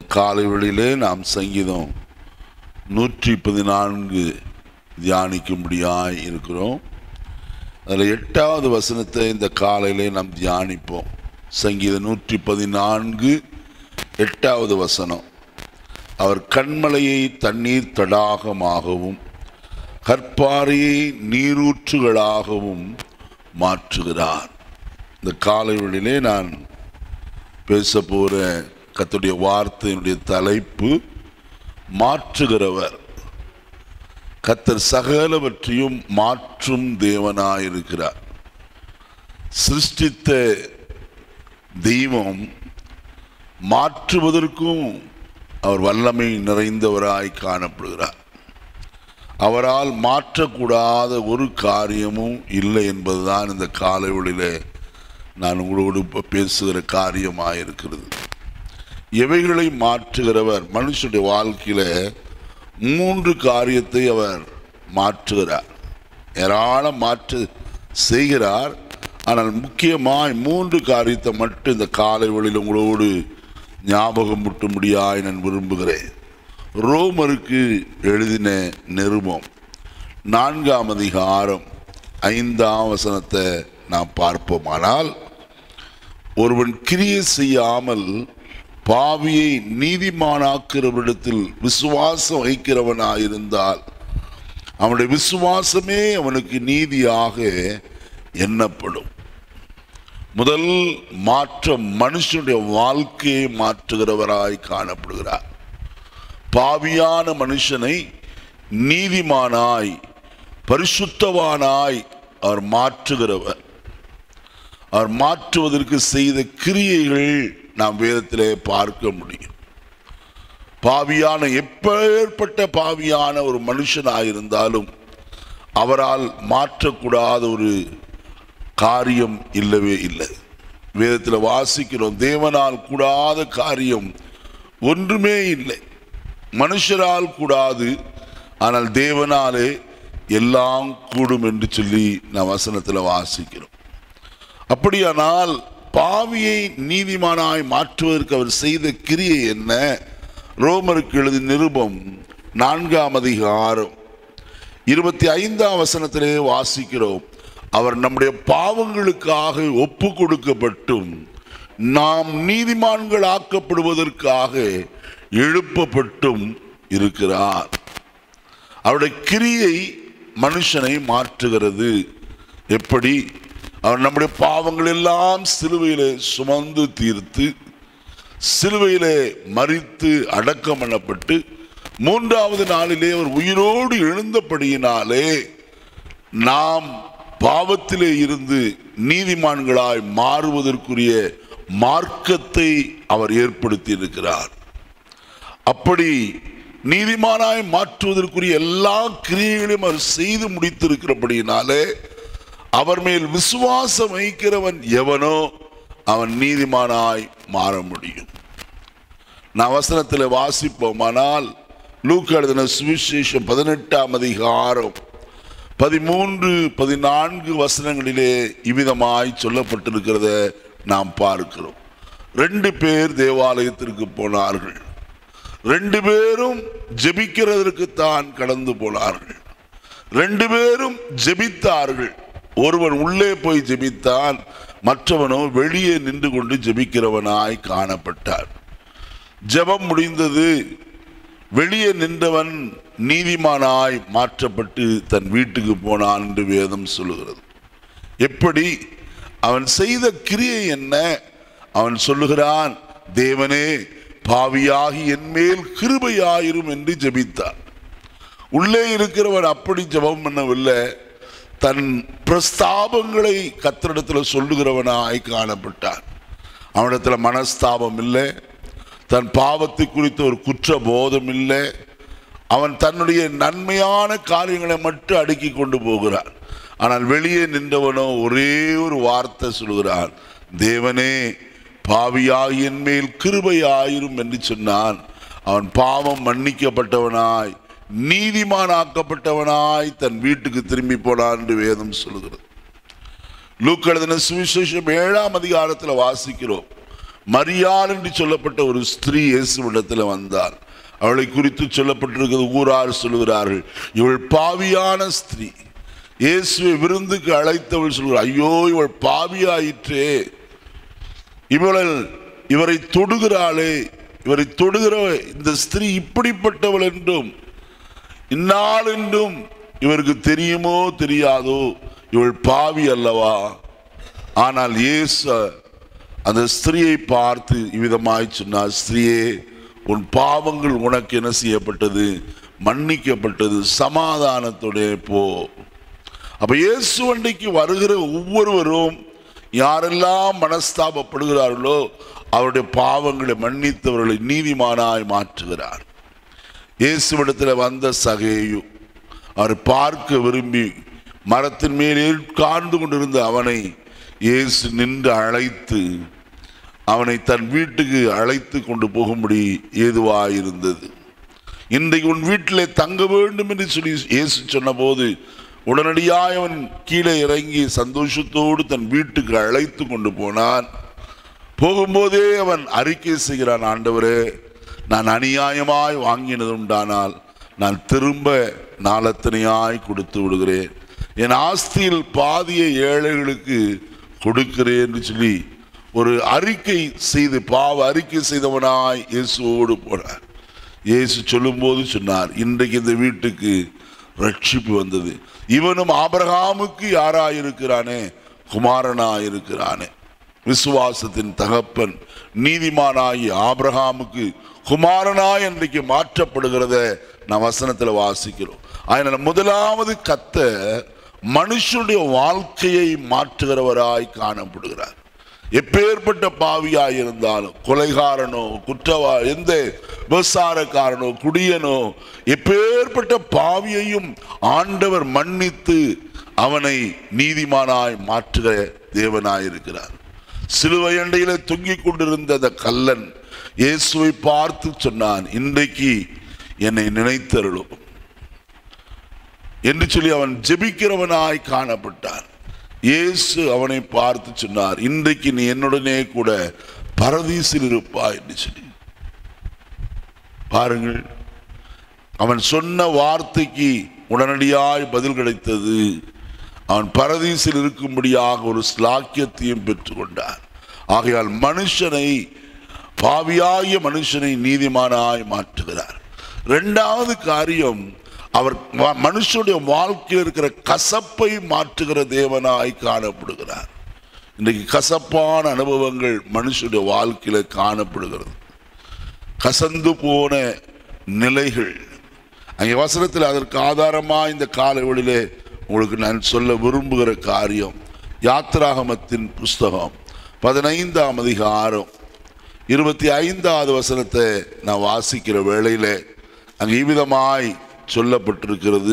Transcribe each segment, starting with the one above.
காலை வேளையிலே நாம் சங்கீதம் நூற்றி பதினான்கு தியானிக்கும்படியாய் இருக்கிறோம் அதில் எட்டாவது வசனத்தை இந்த காலையிலே நாம் தியானிப்போம் சங்கீதம் நூற்றி பதினான்கு எட்டாவது வசனம் அவர் கண்மலையை தண்ணீர் தடாகமாகவும் கற்பாறையை நீரூற்றுகளாகவும் மாற்றுகிறார் இந்த காலை வேளையிலே நான் பேச போகிற கத்துடைய வார்த்தையினுடைய தலைப்பு மாற்றுகிறவர் கத்தர் சகலவற்றையும் மாற்றும் தேவனாயிருக்கிறார் சிருஷ்டித்த தெய்வம் மாற்றுவதற்கும் அவர் வல்லமை நிறைந்தவராய் காணப்படுகிறார் அவரால் மாற்றக்கூடாத ஒரு காரியமும் இல்லை என்பதுதான் இந்த காலைவெளியிலே நான் உங்களோடு இப்போ பேசுகிற காரியமாக இருக்கிறது எவைகளை மாற்றுகிறவர் மனுஷனுடைய வாழ்க்கையில மூன்று காரியத்தை அவர் மாற்றுகிறார் ஏராளம் மாற்று செய்கிறார் ஆனால் முக்கியமாய் மூன்று காரியத்தை மட்டும் இந்த காலை வழியில் உங்களோடு ஞாபகம் முட்டும்படியாய் நான் விரும்புகிறேன் ரோமருக்கு எழுதின நிருபம் நான்காம் அதிகாரம் ஐந்தாம் வசனத்தை நாம் பார்ப்போமானால் ஒருவன் கிரியை செய்யாமல் பாவியை நீதிமானாக்கிறவரிடத்தில் விசுவாசம் வைக்கிறவனாயிருந்தால் அவனுடைய விசுவாசமே அவனுக்கு நீதியாக எண்ணப்படும் முதல் மாற்றம் மனுஷனுடைய வாழ்க்கையை மாற்றுகிறவராய் காணப்படுகிறார் பாவியான மனுஷனை நீதிமானாய் பரிசுத்தவானாய் அவர் மாற்றுகிறவர் அவர் மாற்றுவதற்கு செய்த கிரியைகள் நாம் வேதத்திலே பார்க்க முடியும் பாவியான எப்பேற்பட்ட பாவியான ஒரு மனுஷனாயிருந்தாலும் அவரால் மாற்றக்கூடாத ஒரு காரியம் இல்லவே இல்லை வேதத்தில் வாசிக்கிறோம் தேவனால் கூடாத காரியம் ஒன்றுமே இல்லை மனுஷரால் கூடாது ஆனால் தேவனாலே எல்லாம் கூடும் என்று சொல்லி நான் வசனத்தில் வாசிக்கிறோம் அப்படியானால் பாவியை நீதிமானாய் மாற்றுவதற்கு அவர் செய்த கிரியை என்ன ரோமருக்கு எழுதி நிருபம் நான்காம் அதிகாரம் இருபத்தி ஐந்தாம் வசனத்திலே வாசிக்கிறோம் அவர் நம்முடைய பாவங்களுக்காக ஒப்பு கொடுக்கப்பட்டும் நாம் நீதிமான்கள் ஆக்கப்படுவதற்காக எழுப்பப்பட்டும் இருக்கிறார் அவருடைய கிரியை மனுஷனை மாற்றுகிறது எப்படி அவர் நம்முடைய பாவங்கள் எல்லாம் சிலுவையிலே சுமந்து தீர்த்து சிலுவையிலே மறித்து அடக்கம் பண்ணப்பட்டு மூன்றாவது நாளிலே அவர் உயிரோடு எழுந்தபடியினாலே நாம் பாவத்திலே இருந்து நீதிமான்களாய் மாறுவதற்குரிய மார்க்கத்தை அவர் ஏற்படுத்தி இருக்கிறார் அப்படி நீதிமானாய் மாற்றுவதற்குரிய எல்லா கிரியைகளையும் அவர் செய்து முடித்திருக்கிறபடியினாலே அவர் மேல் விசுவாசம் வைக்கிறவன் எவனோ அவன் நீதிமானாய் மாற முடியும் நான் வசனத்தில் வாசிப்போமானால் லூக்கு எழுதின சுவிசேஷம் பதினெட்டாம் அதிகாரம் பதிமூன்று பதினான்கு வசனங்களிலே இவ்விதமாய் சொல்லப்பட்டிருக்கிறத நாம் பார்க்கிறோம் ரெண்டு பேர் தேவாலயத்திற்கு போனார்கள் ரெண்டு பேரும் ஜெபிக்கிறதற்கு தான் கடந்து போனார்கள் ரெண்டு பேரும் ஜெபித்தார்கள் ஒருவன் உள்ளே போய் ஜெபித்தான் மற்றவனோ வெளியே நின்று கொண்டு ஜெபிக்கிறவனாய் காணப்பட்டார் ஜெபம் முடிந்தது வெளியே நின்றவன் நீதிமானாய் மாற்றப்பட்டு தன் வீட்டுக்கு போனான் என்று வேதம் சொல்லுகிறது எப்படி அவன் செய்த கிரியை என்ன அவன் சொல்லுகிறான் தேவனே பாவியாகி என் மேல் கிருபையாயிரும் என்று ஜெபித்தான் உள்ளே இருக்கிறவன் அப்படி ஜெபம் பண்ணவில்லை தன் பிரஸ்தாபங்களை கத்தரிடத்தில் சொல்லுகிறவனாய் காணப்பட்டான் அவனிடத்துல மனஸ்தாபம் இல்லை தன் பாவத்தை குறித்த ஒரு குற்ற போதம் இல்லை அவன் தன்னுடைய நன்மையான காரியங்களை மட்டும் அடுக்கி கொண்டு போகிறான் ஆனால் வெளியே நின்றவனோ ஒரே ஒரு வார்த்தை சொல்கிறான் தேவனே பாவியாய் என் மேல் கிருபையாயிரும் என்று சொன்னான் அவன் பாவம் மன்னிக்கப்பட்டவனாய் நீதிமானாக்கப்பட்டவனாய் தன் வீட்டுக்கு திரும்பி போனான் என்று வேதம் சொல்கிறது லூக்கெழுதின சுவிசேஷம் ஏழாம் அதிகாரத்தில் வாசிக்கிறோம் மரியாள் என்று சொல்லப்பட்ட ஒரு ஸ்திரீ இயேசுவிடத்தில் வந்தாள் அவளை குறித்து சொல்லப்பட்டிருக்கிறது ஊரார் சொல்லுகிறார்கள் இவள் பாவியான ஸ்திரீ இயேசுவை விருந்துக்கு அழைத்தவள் சொல்கிறார் ஐயோ இவள் பாவியாயிற்றே இவள் இவரை தொடுகிறாளே இவரை தொடுகிற இந்த ஸ்திரீ இப்படிப்பட்டவள் என்றும் இந்நாள் என்றும் இவருக்கு தெரியுமோ தெரியாதோ இவள் பாவி அல்லவா ஆனால் இயேசு அந்த ஸ்திரியை பார்த்து இவ்விதமாய் சொன்னார் ஸ்திரியே உன் பாவங்கள் உனக்கு என்ன செய்யப்பட்டது மன்னிக்கப்பட்டது சமாதானத்துடைய போ அப்ப இயேசு வண்டிக்கு வருகிற ஒவ்வொருவரும் யாரெல்லாம் மனஸ்தாபப்படுகிறார்களோ அவருடைய பாவங்களை மன்னித்தவர்களை நீதிமானாய் மாற்றுகிறார் இயேசுவிடத்தில் வந்த சகேயு அவர் பார்க்க விரும்பி மரத்தின் மேலே காண்டு கொண்டிருந்த அவனை இயேசு நின்று அழைத்து அவனை தன் வீட்டுக்கு அழைத்து கொண்டு போகும்படி ஏதுவாயிருந்தது இன்றைக்கு உன் வீட்டிலே தங்க வேண்டும் என்று சொல்லி இயேசு சொன்னபோது உடனடியாய் அவன் கீழே இறங்கி சந்தோஷத்தோடு தன் வீட்டுக்கு அழைத்து கொண்டு போனான் போகும்போதே அவன் அறிக்கை செய்கிறான் ஆண்டவரே நான் அநியாயமாய் வாங்கினது உண்டானால் நான் திரும்ப நாளத்தனையாய் கொடுத்து விடுகிறேன் என் ஆஸ்தியில் பாதியை ஏழைகளுக்கு கொடுக்கிறேன் என்று சொல்லி ஒரு அறிக்கை செய்து பாவ அறிக்கை செய்தவனாய் இயேசுவோடு போனார் இயேசு சொல்லும்போது சொன்னார் இன்றைக்கு இந்த வீட்டுக்கு ரட்சிப்பு வந்தது இவனும் ஆபிரகாமுக்கு யாராயிருக்கிறானே குமாரனாயிருக்கிறானே விசுவாசத்தின் தகப்பன் நீதிமானாகி ஆபிரகாமுக்கு குமாரனாய் இன்றைக்கு மாற்றப்படுகிறத நான் வசனத்தில் வாசிக்கிறோம் அதனால முதலாவது கத்த மனுஷனுடைய வாழ்க்கையை மாற்றுகிறவராய் காணப்படுகிறார் எப்பேற்பட்ட பாவியாய் இருந்தாலும் கொலைகாரனோ குற்றவா எந்த விபசாரக்காரனோ குடியனோ எப்பேற்பட்ட பாவியையும் ஆண்டவர் மன்னித்து அவனை நீதிமானாய் மாற்றுகிற தேவனாய் இருக்கிறார் சிலுவை அண்டையில தொங்கிக் கொண்டிருந்த அந்த கல்லன் இயேசுவை பார்த்து சொன்னான் இன்றைக்கு என்னை நினைத்தருளும் என்று சொல்லி அவன் ஜெபிக்கிறவனாய் காணப்பட்டான் இயேசு அவனை பார்த்து சொன்னார் இன்றைக்கு நீ என்னுடனே கூட பரதீசில் இருப்பாய் என்று சொல்லி பாருங்கள் அவன் சொன்ன வார்த்தைக்கு உடனடியாய் பதில் கிடைத்தது அவன் பரதீசில் இருக்கும்படியாக ஒரு ஸ்லாக்கியத்தையும் பெற்றுக்கொண்டார் ஆகையால் மனுஷனை பாவியாகிய மனுஷனை நீதிமானாய் மாற்றுகிறார் இரண்டாவது காரியம் அவர் வ- மனுஷனுடைய வாழ்க்கையில் இருக்கிற கசப்பை மாற்றுகிற தேவனாய் காணப்படுகிறார் இன்றைக்கு கசப்பான அனுபவங்கள் மனுஷனுடைய வாழ்க்கையில காணப்படுகிறது கசந்து போன நிலைகள் அங்கே வசனத்தில் அதற்கு ஆதாரமா இந்த காலவெளியிலே உங்களுக்கு நான் சொல்ல விரும்புகிற காரியம் யாத்ராகமத்தின் புஸ்தகம் பதினைந்தாம் அதிகாரம் இருபத்தி ஐந்தாவது வசனத்தை நான் வாசிக்கிற வேளையிலே அங்கே இவ்விதமாய் சொல்லப்பட்டிருக்கிறது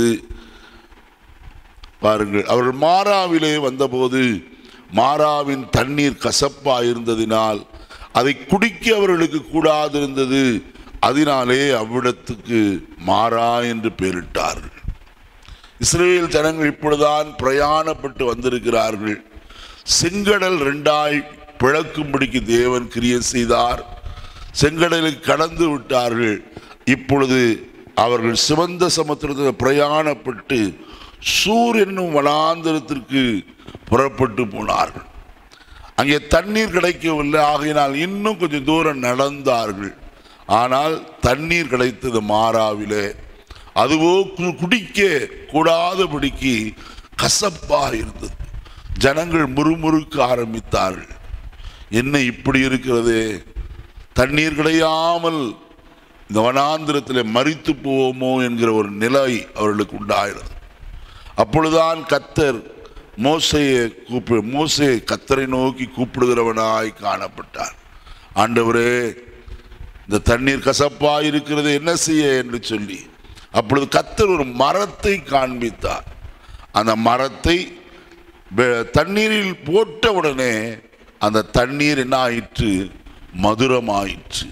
பாருங்கள் அவர்கள் மாறாவிலே வந்தபோது மாறாவின் தண்ணீர் கசப்பா இருந்ததினால் அதை குடிக்க அவர்களுக்கு கூடாதிருந்தது அதனாலே அவ்விடத்துக்கு மாறா என்று பெயரிட்டார்கள் இஸ்ரேல் ஜனங்கள் இப்பொழுதுதான் பிரயாணப்பட்டு வந்திருக்கிறார்கள் செங்கடல் ரெண்டாய் பிளக்கும்படிக்கு தேவன் கிரியை செய்தார் செங்கடலுக்கு கடந்து விட்டார்கள் இப்பொழுது அவர்கள் சிவந்த சமுத்திரத்தில் பிரயாணப்பட்டு சூர் என்னும் வனாந்தரத்திற்கு புறப்பட்டு போனார்கள் அங்கே தண்ணீர் கிடைக்கவில்லை ஆகையினால் இன்னும் கொஞ்சம் தூரம் நடந்தார்கள் ஆனால் தண்ணீர் கிடைத்தது மாறாவிலே அதுவோ கு- குடிக்க கூடாதபடிக்கு கசப்பா இருந்தது ஜனங்கள் முறுமுறுக்க ஆரம்பித்தார்கள் என்ன இப்படி இருக்கிறது தண்ணீர் கிடையாமல் இந்த வனாந்திரத்தில் மறித்து போவோமோ என்கிற ஒரு நிலை அவர்களுக்கு உண்டாயினது அப்பொழுதுதான் கத்தர் மோசையை கூப்பி மோசையை கத்தரை நோக்கி கூப்பிடுகிறவனாய் காணப்பட்டார் ஆண்டவரே இந்த தண்ணீர் கசப்பா இருக்கிறது என்ன செய்ய என்று சொல்லி அப்பொழுது கத்தர் ஒரு மரத்தை காண்பித்தார் அந்த மரத்தை வெ- தண்ணீரில் போட்ட உடனே அந்த தண்ணீர் என்ன ஆயிற்று மதுரமாயிற்று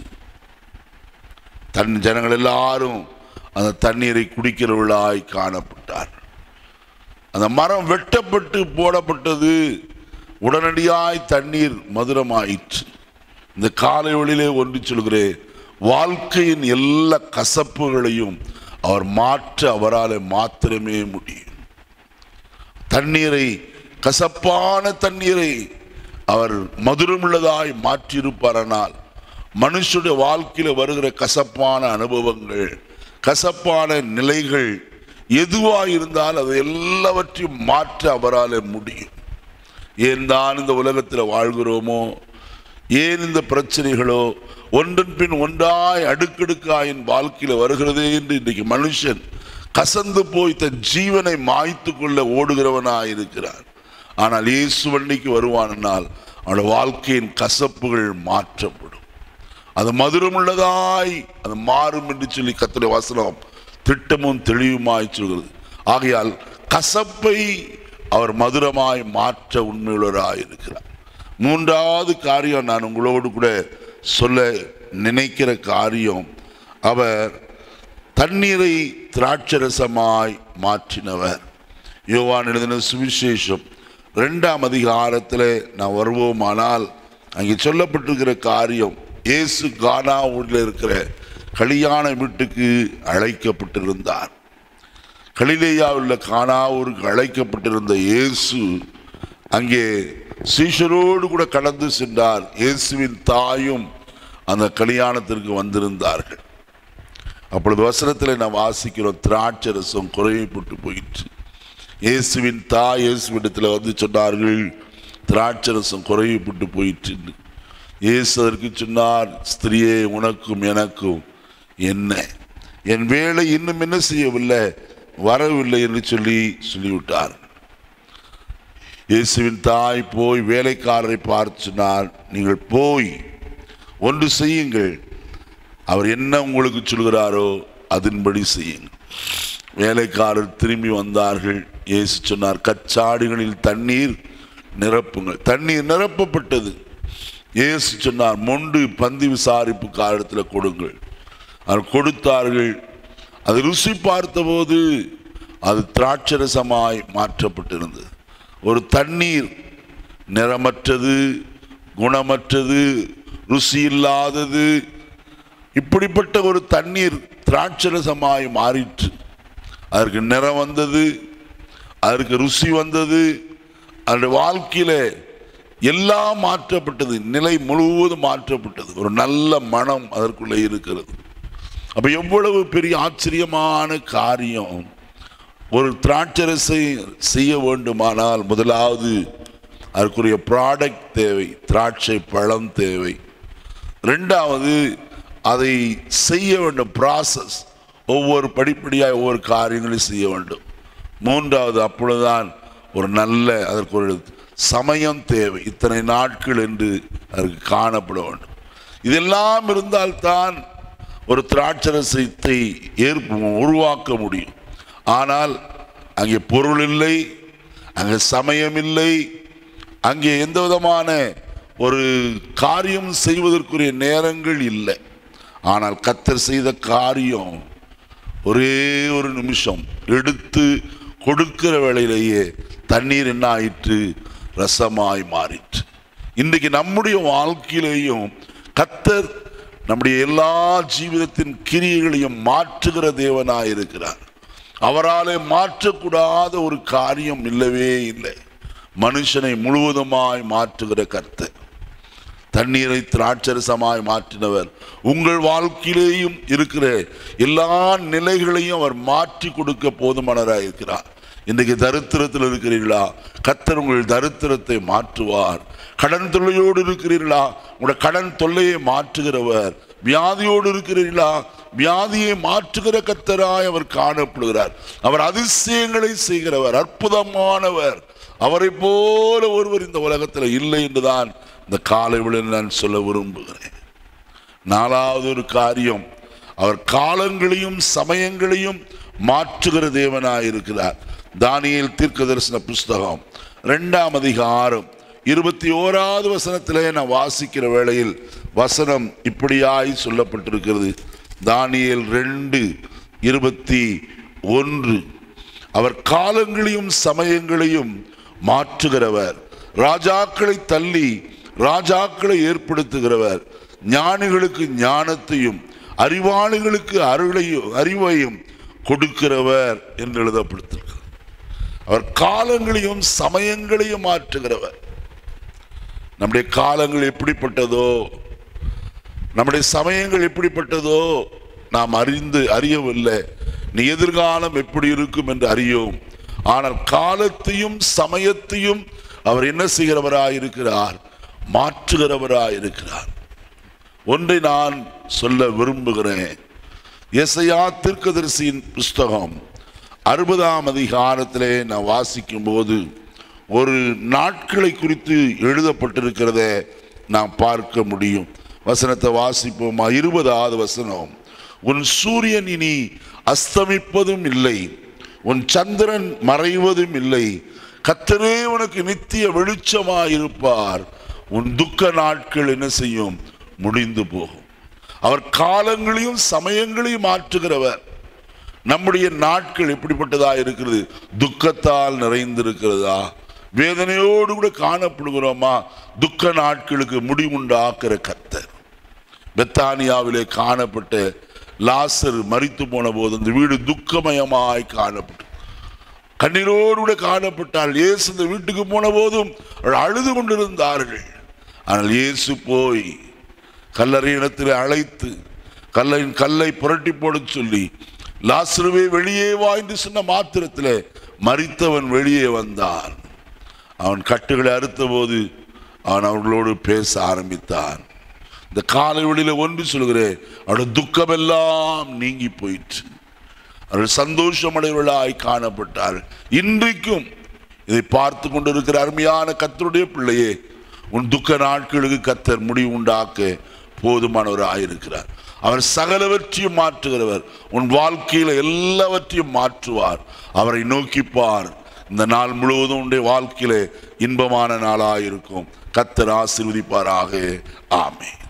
தன் ஜனங்கள் எல்லாரும் அந்த தண்ணீரை குடிக்கிறவர்களாய் காணப்பட்டார் அந்த மரம் வெட்டப்பட்டு போடப்பட்டது உடனடியாய் தண்ணீர் மதுரமாயிற்று இந்த காலை வழியிலே ஒன்று சொல்கிறேன் வாழ்க்கையின் எல்லா கசப்புகளையும் அவர் மாற்ற அவரால் மாத்திரமே முடியும் தண்ணீரை கசப்பான தண்ணீரை அவர் மதுரமுள்ளதாய் மாற்றியிருப்பாரனால் மனுஷனுடைய வாழ்க்கையில வருகிற கசப்பான அனுபவங்கள் கசப்பான நிலைகள் எதுவாக இருந்தால் அதை எல்லாவற்றையும் மாற்ற அவரால் முடியும் ஏன் தான் இந்த உலகத்தில் வாழ்கிறோமோ ஏன் இந்த பிரச்சனைகளோ ஒன்றன் பின் ஒன்றாய் அடுக்கடுக்காய் என் வாழ்க்கையில் வருகிறதே என்று இன்றைக்கு மனுஷன் கசந்து போய் தன் ஜீவனை மாய்த்து கொள்ள ஓடுகிறவனாய் இருக்கிறார் ஆனால் இயேசு வண்டிக்கு வருவானால் அவனுடைய வாழ்க்கையின் கசப்புகள் மாற்றப்படும் அது மதுரமுள்ளதாய் அது மாறும் என்று சொல்லி கத்துடைய வசனம் திட்டமும் தெளிவுமாய் சொல்கிறது ஆகையால் கசப்பை அவர் மதுரமாய் மாற்ற உண்மையுள்ளவராய் இருக்கிறார் மூன்றாவது காரியம் நான் உங்களோடு கூட சொல்ல நினைக்கிற காரியம் அவர் தண்ணீரை திராட்சரசமாய் மாற்றினவர் யோவான் எழுதின சுவிசேஷம் ரெண்டாம் அதிகாரத்தில் நான் வருவோமானால் அங்கே சொல்லப்பட்டிருக்கிற காரியம் இயேசு கானாவூரில் இருக்கிற கல்யாண வீட்டுக்கு அழைக்கப்பட்டிருந்தார் கலிலேயாவில் உள்ள கானாவூருக்கு அழைக்கப்பட்டிருந்த இயேசு அங்கே சீஷரோடு கூட கடந்து சென்றார் இயேசுவின் தாயும் அந்த கல்யாணத்திற்கு வந்திருந்தார்கள் அப்பொழுது வசனத்தில் நாம் வாசிக்கிறோம் திராட்சரசம் குறைவுபட்டு போயிற்று இயேசுவின் தாய் இயேசுவிடத்தில் வந்து சொன்னார்கள் திராட்சரசம் குறைவுபட்டு போயிற்று இயேசு அதற்கு சொன்னார் ஸ்திரியே உனக்கும் எனக்கும் என்ன என் வேலை இன்னும் என்ன செய்யவில்லை வரவில்லை என்று சொல்லி சொல்லிவிட்டார் இயேசுவின் தாய் போய் வேலைக்காரரை பார்த்து சொன்னார் நீங்கள் போய் ஒன்று செய்யுங்கள் அவர் என்ன உங்களுக்கு சொல்கிறாரோ அதன்படி செய்யுங்கள் வேலைக்காரர் திரும்பி வந்தார்கள் இயேசு சொன்னார் கச்சாடிகளில் தண்ணீர் நிரப்புங்கள் தண்ணீர் நிரப்பப்பட்டது இயேசு சொன்னார் மொண்டு பந்தி விசாரிப்பு காலத்தில் கொடுங்கள் அவர் கொடுத்தார்கள் அது ருசி பார்த்தபோது அது திராட்சரசமாய் மாற்றப்பட்டிருந்தது ஒரு தண்ணீர் நிறமற்றது குணமற்றது ருசி இல்லாதது இப்படிப்பட்ட ஒரு தண்ணீர் திராட்சரசமாய் மாறிற்று அதற்கு நிறம் வந்தது அதற்கு ருசி வந்தது அந்த வாழ்க்கையில எல்லாம் மாற்றப்பட்டது நிலை முழுவதும் மாற்றப்பட்டது ஒரு நல்ல மனம் அதற்குள்ளே இருக்கிறது அப்ப எவ்வளவு பெரிய ஆச்சரியமான காரியம் ஒரு திராட்சரசை செய்ய வேண்டுமானால் முதலாவது அதற்குரிய ப்ராடக்ட் தேவை திராட்சை பழம் தேவை ரெண்டாவது அதை செய்ய வேண்டும் ப்ராசஸ் ஒவ்வொரு படிப்படியாக ஒவ்வொரு காரியங்களையும் செய்ய வேண்டும் மூன்றாவது அப்பொழுதுதான் ஒரு நல்ல அதற்கு ஒரு சமயம் தேவை இத்தனை நாட்கள் என்று அதற்கு காணப்பட வேண்டும் இதெல்லாம் இருந்தால்தான் ஒரு திராட்சரசத்தை ஏற்ப உருவாக்க முடியும் ஆனால் அங்கே பொருள் இல்லை அங்கே சமயம் இல்லை அங்கே எந்த விதமான ஒரு காரியம் செய்வதற்குரிய நேரங்கள் இல்லை ஆனால் கத்தர் செய்த காரியம் ஒரே ஒரு நிமிஷம் எடுத்து கொடுக்கிற வேளையிலேயே தண்ணீர் என்ன ஆயிற்று ரசமாய் மாறிற்று இன்றைக்கு நம்முடைய வாழ்க்கையிலேயும் கத்தர் நம்முடைய எல்லா ஜீவிதத்தின் கிரியைகளையும் மாற்றுகிற தேவனாய் இருக்கிறார் அவராலே மாற்றக்கூடாத ஒரு காரியம் இல்லவே இல்லை மனுஷனை முழுவதுமாய் மாற்றுகிற கர்த்தர் தண்ணீரை திராட்சரசமாய் மாற்றினவர் உங்கள் வாழ்க்கையிலேயும் இருக்கிற எல்லா நிலைகளையும் அவர் மாற்றி கொடுக்க போதுமானவராக இருக்கிறார் இன்றைக்கு தரித்திரத்தில் இருக்கிறீர்களா கத்தர் உங்கள் தரித்திரத்தை மாற்றுவார் கடன் தொல்லையோடு இருக்கிறீர்களா உங்களுடைய கடன் தொல்லையை மாற்றுகிறவர் வியாதியோடு இருக்கிறீர்களா வியாதியை மாற்றுகிற கத்தராய் அவர் காணப்படுகிறார் அவர் அதிசயங்களை செய்கிறவர் அற்புதமானவர் அவரை போல ஒருவர் இந்த உலகத்தில் இல்லை என்றுதான் இந்த காலை விளையில் நான் சொல்ல விரும்புகிறேன் நாலாவது ஒரு காரியம் அவர் காலங்களையும் சமயங்களையும் மாற்றுகிற தேவனாய் இருக்கிறார் தானியேல் தீர்க்க தரிசன புஸ்தகம் ரெண்டாம் அதிகாரம் இருபத்தி ஓராவது வசனத்திலே நான் வாசிக்கிற வேளையில் வசனம் இப்படியாய் சொல்லப்பட்டிருக்கிறது தானியேல் ரெண்டு இருபத்தி ஒன்று அவர் காலங்களையும் சமயங்களையும் மாற்றுகிறவர் ராஜாக்களை தள்ளி ராஜாக்களை ஏற்படுத்துகிறவர் ஞானிகளுக்கு ஞானத்தையும் அறிவாளிகளுக்கு அருளையும் அறிவையும் கொடுக்கிறவர் என்று எழுதப்படுத்திருக்கிறார் அவர் காலங்களையும் சமயங்களையும் மாற்றுகிறவர் நம்முடைய காலங்கள் எப்படிப்பட்டதோ நம்முடைய சமயங்கள் எப்படிப்பட்டதோ நாம் அறிந்து அறியவில்லை நீ எதிர்காலம் எப்படி இருக்கும் என்று அறியோம் ஆனால் காலத்தையும் சமயத்தையும் அவர் என்ன செய்கிறவராயிருக்கிறார் மாற்றுகிறவராயிருக்கிறார் ஒன்றை நான் சொல்ல விரும்புகிறேன் எசையா தீர்க்கதரிசியின் புஸ்தகம் அறுபதாம் அதிகாரத்திலே நான் வாசிக்கும் போது ஒரு நாட்களை குறித்து எழுதப்பட்டிருக்கிறதை நாம் பார்க்க முடியும் வசனத்தை வாசிப்போமா இருபதாவது வசனம் உன் சூரியன் இனி அஸ்தமிப்பதும் இல்லை உன் சந்திரன் மறைவதும் இல்லை கத்தரே உனக்கு நித்திய வெளிச்சமாயிருப்பார் உன் துக்க நாட்கள் என்ன செய்யும் முடிந்து போகும் அவர் காலங்களையும் சமயங்களையும் மாற்றுகிறவர் நம்முடைய நாட்கள் எப்படிப்பட்டதா இருக்கிறது துக்கத்தால் நிறைந்திருக்கிறதா வேதனையோடு கூட காணப்படுகிறோமா துக்க நாட்களுக்கு முடிவுண்டாக்குற கத்தர் பெத்தானியாவிலே காணப்பட்ட லாசர் மரித்து போன போது அந்த வீடு துக்கமயமாய் காணப்பட்டு கண்ணீரோடு கூட காணப்பட்டால் இயேசு இந்த வீட்டுக்கு போன போதும் அவர்கள் அழுது கொண்டிருந்தார்கள் ஆனால் இயேசு போய் கல்லறை இடத்தில் அழைத்து கல்லின் கல்லை புரட்டி போடச் சொல்லி லாசருவே வெளியே வா என்று சொன்ன மாத்திரத்தில் மரித்தவன் வெளியே வந்தான் அவன் கட்டுகளை அறுத்தபோது அவன் அவர்களோடு பேச ஆரம்பித்தான் இந்த காலை வெளியில ஒன்று சொல்கிறேன் அவருடைய துக்கமெல்லாம் நீங்கி போயிற்று அவர்கள் சந்தோஷமடைவர்களாய் காணப்பட்டார் இன்றைக்கும் இதை பார்த்து கொண்டிருக்கிற அருமையான கத்தருடைய பிள்ளையே உன் துக்க நாட்களுக்கு கத்தர் முடிவு உண்டாக்க போதுமானவராயிருக்கிறார் அவர் சகலவற்றையும் மாற்றுகிறவர் உன் வாழ்க்கையில எல்லாவற்றையும் மாற்றுவார் அவரை நோக்கிப்பார் இந்த நாள் முழுவதும் உன்னுடைய வாழ்க்கையில இன்பமான நாளாயிருக்கும் கத்தர் ஆசீர்வதிப்பாராக ஆமென்